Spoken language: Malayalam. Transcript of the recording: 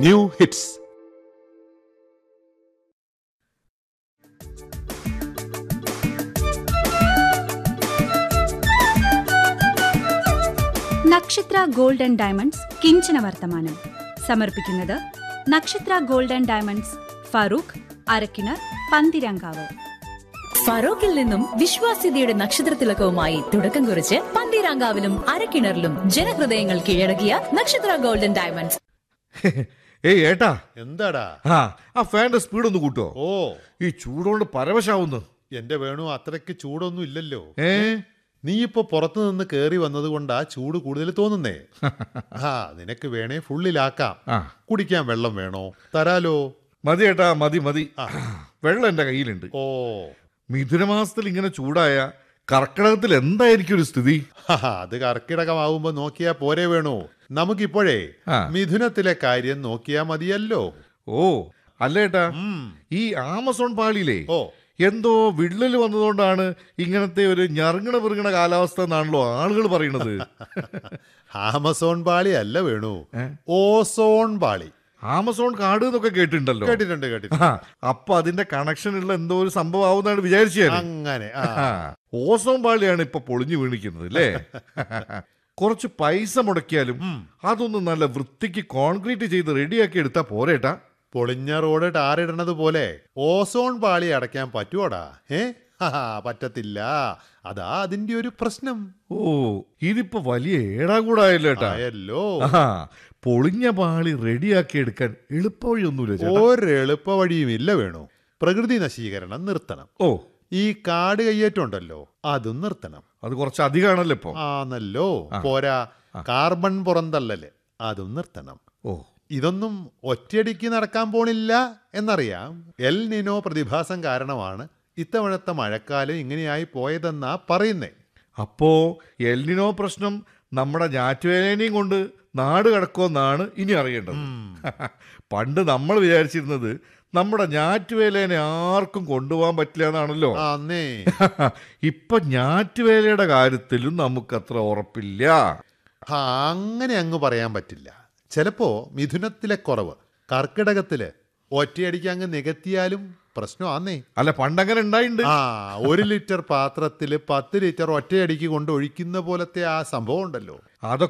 New hits Nakshatra gold and diamonds കിഞ്ചന വർത്തമാനം സമർപ്പിക്കുന്നത് Nakshatra gold and diamonds Farook Arakkinar Panthirankavu ഫറോക്കിൽ നിന്നും വിശ്വാസ്യതയുടെ നക്ഷത്രത്തിലക്കവുമായി തുടക്കം കുറിച്ച് പന്തീരാങ്കാവിലും അരക്കിണറിലും ജനഹൃദയങ്ങൾ കീഴടക്കിയ നക്ഷത്ര ഗോൾഡൻ ഡയമണ്ട്സ് ഏയ് ഏട്ടാ എന്താടാ ആ ആ ഫാന്റെ സ്പീഡ് ഒന്ന് കൂട്ടോ ഓ ഈ ചൂടുകൊണ്ട് പരവശാവുന്നു എന്റെ വേണു അത്രയ്ക്ക് ചൂടൊന്നും ഇല്ലല്ലോ ഏ നീ ഇപ്പൊ പുറത്തു നിന്ന് കേറി വന്നത് കൊണ്ടാ ചൂട് കൂടുതൽ തോന്നുന്നേ ആ നിനക്ക് വേണേ ഫുള്ളിലാക്കാം ആ കുടിക്കാൻ വെള്ളം വേണോ തരാലോ മതി ഏട്ടാ മതി മതി വെള്ളം എന്റെ കയ്യിലുണ്ട് ഓ മിഥുനമാസത്തിൽ ഇങ്ങനെ ചൂടായ കർക്കിടകത്തിൽ എന്തായിരിക്കും ഒരു സ്ഥിതി ഹാ, അത് കർക്കിടകമാവുമ്പോ നോക്കിയാ പോരെ വേണു നമുക്കിപ്പോഴേ ആ. മിഥുനത്തിലെ കാര്യം നോക്കിയാ മതിയല്ലോ ഓ അല്ല ഏട്ടാ ഉം. ഈ ആമസോൺ പാളിയിലേ ഓ എന്തോ വിള്ളൽ വന്നതുകൊണ്ടാണ് ഇങ്ങനത്തെ ഒരു ഞറുങ്ങണ പെറുങ്ങണ കാലാവസ്ഥ എന്നാണല്ലോ ആളുകൾ പറയണത് ആമസോൺ പാളി അല്ല വേണു ഓസോൺ പാളി ആമസോൺ കാട് എന്നൊക്കെ കേട്ടിട്ടുണ്ടല്ലോ കേട്ടിട്ടുണ്ട് കേട്ടിട്ടുണ്ട് ആ, അപ്പൊ അതിന്റെ കണക്ഷൻ ഉള്ള എന്തോ ഒരു സംഭവം ആവുന്നാണ് വിചാരിച്ചു ഞാൻ. അങ്ങനെ ആ ആ, ഓസോൺ പാളിയാണ് ഇപ്പൊ പൊളിഞ്ഞു വീണിക്കുന്നത് അല്ലേ കുറച്ച് പൈസ മുടക്കിയാലും അതൊന്നും നല്ല വൃത്തിക്ക് കോൺക്രീറ്റ് ചെയ്ത് റെഡിയാക്കി എടുത്താ പോരേട്ടാ പൊളിഞ്ഞ റോഡ് ടാറിടണത് പോലെ ഓസോൺ പാളി അടയ്ക്കാൻ പറ്റുവോടാ ഏ ഹാ, പറ്റത്തില്ല അതാ അതിന്റെ ഒരു പ്രശ്നം ഓ ഇതിപ്പോ വലിയ ഏടാകൂടായല്ലോ ഏട്ടാ ആയല്ലോ ആ പൊളിഞ്ഞ പാളി റെഡിയാക്കി എടുക്കാൻ എളുപ്പവഴിയൊന്നുമില്ല ചേട്ടാ ഒരെളുപ്പ വഴിയും ഇല്ല വേണു പ്രകൃതി നശീകരണം നിർത്തണം ഓ ഈ കാട് കയ്യേറ്റം ഉണ്ടല്ലോ അതും നിർത്തണം അത് കുറച്ച് അധികമാണല്ലോ ഇപ്പൊ ആന്നല്ലോ പോരാ കാർബൺ പുറന്തള്ളല് അതും നിർത്തണം ഓ ഇതൊന്നും ഒറ്റയടിക്ക് നടക്കാൻ പോണില്ല എന്നറിയാം എൽ നിനോ പ്രതിഭാസം കാരണമാണ് ഇത്തവണത്തെ മഴക്കാലം ഇങ്ങനെയായി പോയതെന്നാ പറയുന്നേ അപ്പോ എൽനിനോ പ്രശ്നം നമ്മുടെ ഞാറ്റുവേലേനെയും കൊണ്ട് നാട് കടക്കുമെന്നാണ് ഇനി അറിയേണ്ടത് പണ്ട് നമ്മൾ വിചാരിച്ചിരുന്നത് നമ്മുടെ ഞാറ്റുവേലേനെ ആർക്കും കൊണ്ടുപോകാൻ പറ്റില്ല എന്നാണല്ലോ ആന്നേ ഇപ്പൊ ഞാറ്റുവേലയുടെ കാര്യത്തിലും നമുക്കത്ര ഉറപ്പില്ല ആ, അങ്ങനെ അങ്ങ് പറയാൻ പറ്റില്ല ചിലപ്പോ മിഥുനത്തിലെ കുറവ് കർക്കിടകത്തില് ഒറ്റയടിക്ക് അങ്ങ് നികത്തിയാലും പ്രശ്നമാന്നേ അല്ല പണ്ടങ്ങനെ ഉണ്ടായിട്ടുണ്ട് ആ ഒരു ലിറ്റർ പാത്രത്തിൽ പത്ത് ലിറ്റർ ഒറ്റയടിക്ക് കൊണ്ട് ഒഴിക്കുന്ന പോലത്തെ ആ സംഭവം ഉണ്ടല്ലോ അതൊക്കെ